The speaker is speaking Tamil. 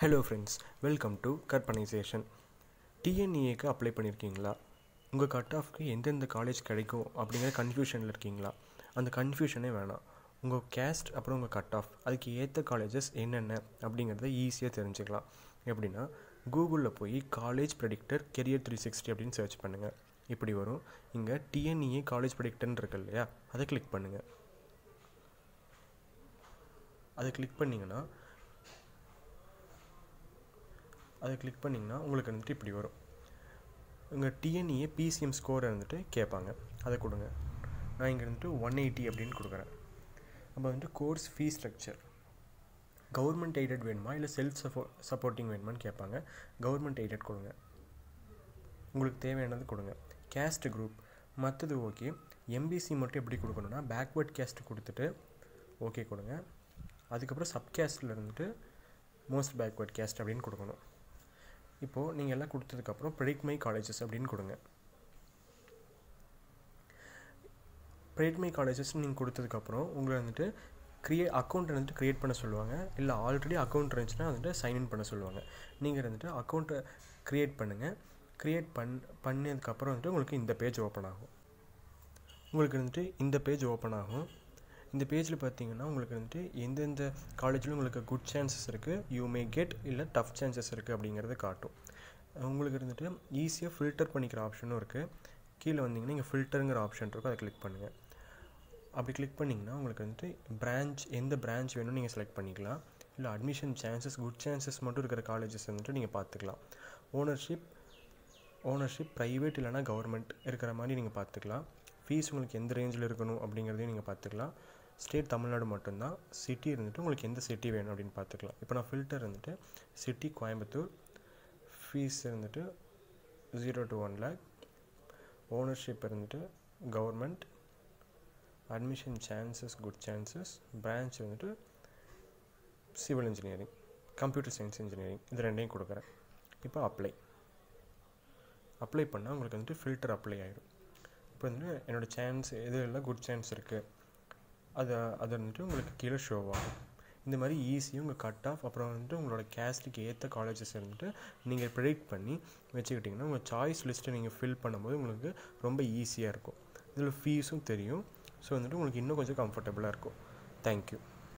ஹலோ ஃப்ரெண்ட்ஸ் வெல்கம் டு கற்பனைசேஷன் டிஎன்இஏக்கு அப்ளை பண்ணியிருக்கீங்களா உங்கள் கட் ஆஃப்க்கு எந்தெந்த காலேஜ் கிடைக்கும் அப்படிங்கிற கன்ஃபியூஷனில் இருக்கீங்களா அந்த கன்ஃபியூஷனே வேணாம் உங்கள் கேஸ்ட் அப்புறம் உங்கள் கட் ஆஃப் அதுக்கு ஏற்ற காலேஜஸ் என்னென்ன அப்படிங்கிறத ஈஸியாக தெரிஞ்சுக்கலாம் எப்படின்னா கூகுளில் போய் college predictor career three sixty அப்படின்னு சர்ச் பண்ணுங்கள் இப்படி வரும் இங்கே டிஎன்இஏ காலேஜ் ப்ரெடிக்டர்னு இருக்கு இல்லையா அதை கிளிக் பண்ணுங்கள் அதை கிளிக் பண்ணிங்கன்னா அதை கிளிக் பண்ணிங்கன்னா உங்களுக்கு வந்துட்டு இப்படி வரும் உங்கள் டிஎன்இஏ பிசிஎம் ஸ்கோரை வந்துட்டு கேட்பாங்க அதை கொடுங்க நான் இங்கே வந்துட்டு ஒன் எயிட்டி அப்படின்னு கொடுக்குறேன் அப்போ வந்துட்டு course fee structure government aided வேணுமா இல்லை செல்ஃப் சப்போ சப்போர்ட்டிங் வேணுமான்னு கேட்பாங்க கவர்மெண்ட் எய்டட் கொடுங்க உங்களுக்கு தேவையானது கொடுங்க கேஸ்ட் குரூப் மற்றது ஓகே எம்பிசி மட்டும் எப்படி கொடுக்கணும்னா பேக்வேர்ட் கேஸ்ட் கொடுத்துட்டு ஓகே கொடுங்க அதுக்கப்புறம் சப்கேஸ்டில் இருந்துட்டு மோஸ்ட் பேக்வேர்ட் கேஸ்ட் அப்படின்னு கொடுக்கணும் இப்போது நீங்கள் எல்லாம் கொடுத்ததுக்கப்புறம் ப்ரெடிக்ட் மை காலேஜஸ் அப்படின்னு கொடுங்க ப்ரெடிக்ட் மை காலேஜஸ் நீங்கள் கொடுத்ததுக்கப்புறம் உங்களை வந்துட்டு க்ரியே அக்கௌண்ட் வந்துட்டு க்ரியேட் பண்ண சொல்லுவாங்க இல்லை ஆல்ரெடி அக்கௌண்ட் இருந்துச்சுன்னா வந்துட்டு சைன்இன் பண்ண சொல்லுவாங்க நீங்கள் வந்துட்டு அக்கௌண்ட்டை க்ரியேட் பண்ணுங்கள் க்ரியேட் பண் பண்ணதுக்கப்புறம் வந்துட்டு உங்களுக்கு இந்த பேஜ் ஓப்பன் ஆகும் உங்களுக்கு வந்துட்டு இந்த பேஜ் ஓப்பன் ஆகும் இந்த பேஜில் பார்த்தீங்கன்னா உங்களுக்கு வந்துட்டு எந்தெந்த காலேஜில் உங்களுக்கு குட் சான்சஸ் இருக்குது யூ மே கெட் இல்லை டஃப் சான்சஸ் இருக்குது அப்படிங்கிறத காட்டும் உங்களுக்கு இருந்துட்டு ஈஸியாக ஃபில்டர் பண்ணிக்கிற ஆப்ஷனும் இருக்குது கீழே வந்தீங்கன்னா இங்கே ஃபில்டருங்கிற ஆப்ஷன் இருக்கும் அதை கிளிக் பண்ணுங்கள் அப்படி கிளிக் பண்ணிங்கன்னா உங்களுக்கு வந்துட்டு பிரான்ச் எந்த பிரான்ச் வேணும்னு நீங்கள் செலக்ட் பண்ணிக்கலாம் இல்லை அட்மிஷன் சான்சஸ் குட் சான்சஸ் மட்டும் இருக்கிற காலேஜஸ் வந்துட்டு நீங்கள் பார்த்துக்கலாம் ஓனர்ஷிப் ஓனர்ஷிப் ப்ரைவேட் இல்லைனா கவர்மெண்ட் இருக்கிற மாதிரி நீங்கள் பார்த்துக்கலாம் ஃபீஸ் உங்களுக்கு எந்த ரேஞ்சில் இருக்கணும் அப்படிங்கிறதையும் நீங்கள் பார்த்துக்கலாம் ஸ்டேட் தமிழ்நாடு மட்டும்தான் சிட்டி இருந்துட்டு உங்களுக்கு எந்த சிட்டி வேணும் அப்படின்னு பார்த்துக்கலாம் இப்போ நான் ஃபில்டர் இருந்துட்டு சிட்டி கோயம்புத்தூர் ஃபீஸ் இருந்துட்டு zero to one lakh ownership இருந்துட்டு government admission chances good chances branch வந்துட்டு civil engineering computer science engineering இது ரெண்டையும் கொடுக்குறேன் இப்போ அப்ளை அப்ளை பண்ணால் உங்களுக்கு வந்துட்டு ஃபில்டர் அப்ளை ஆகிடும் இப்போ வந்துட்டு என்னோடய சான்ஸ் எது எல்லாம் குட் சான்ஸ் இருக்குது அதை அது வந்துட்டு உங்களுக்கு கீழே ஷோ ஆகும் இந்த மாதிரி ஈஸியாக உங்கள் கட் ஆஃப் அப்புறம் வந்துட்டு உங்களோட கேஸ்ட்டுக்கு ஏற்ற காலேஜஸ் வந்துட்டு நீங்கள் ப்ரிடிக்ட் பண்ணி வச்சுக்கிட்டிங்கன்னா உங்கள் சாய்ஸ் லிஸ்ட்டை நீங்கள் ஃபில் பண்ணும்போது உங்களுக்கு ரொம்ப ஈஸியாக இருக்கும் இதில் ஃபீஸும் தெரியும் ஸோ வந்துட்டு உங்களுக்கு இன்னும் கொஞ்சம் கம்ஃபர்டபுளாக இருக்கும் தேங்க்யூ